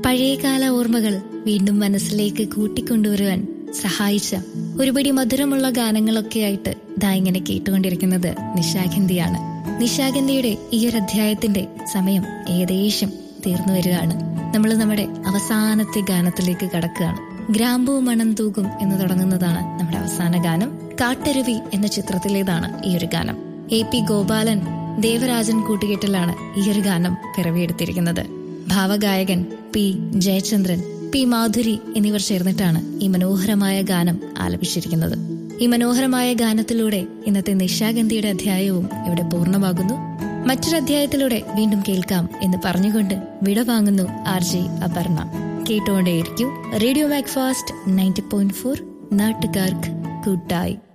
പഴയകാല ഓർമ്മകൾ വീണ്ടും മനസ്സിലേക്ക് കൂട്ടിക്കൊണ്ടുവരുവാൻ സഹായിച്ച ഒരുപടി മധുരമുള്ള ഗാനങ്ങളൊക്കെ ആയിട്ട് ദാ ഇങ്ങനെ കേട്ടുകൊണ്ടിരിക്കുന്നത് നിശാഗന്ധിയാണ് നിശാഗന്ധിയുടെ ഈ ഒരു അധ്യായത്തിന്റെ സമയം ഏകദേശം തീർന്നു വരികയാണ് നമ്മൾ നമ്മുടെ അവസാനത്തെ ഗാനത്തിലേക്ക് കടക്കുകയാണ് ഗ്രാമ്പൂ മണം തൂകും എന്ന് തുടങ്ങുന്നതാണ് നമ്മുടെ അവസാന ഗാനം കാട്ടരുവി എന്ന ചിത്രത്തിലേതാണ് ഈ ഒരു ഗാനം എ പി ഗോപാലൻ ദേവരാജൻ കൂട്ടുകെട്ടിലാണ് ഈ ഒരു ഗാനം പിറവിയെടുത്തിരിക്കുന്നത് ഭാവഗായകൻ പി ജയചന്ദ്രൻ പി മാധുരി എന്നിവർ ചേർന്നിട്ടാണ് ഈ മനോഹരമായ ഗാനം ആലപിച്ചിരിക്കുന്നത് ഈ മനോഹരമായ ഗാനത്തിലൂടെ ഇന്നത്തെ നിശാഗന്ധിയുടെ അധ്യായവും ഇവിടെ പൂർണ്ണമാകുന്നു മറ്റൊരു അധ്യായത്തിലൂടെ വീണ്ടും കേൾക്കാം എന്ന് പറഞ്ഞുകൊണ്ട് വിട വാങ്ങുന്നു ആർ ജെ അപർണ കേട്ടുകൊണ്ടേയിരിക്കും radio Macfast ninety point four നാട്ടുകാർക്ക് കൂട്ടായി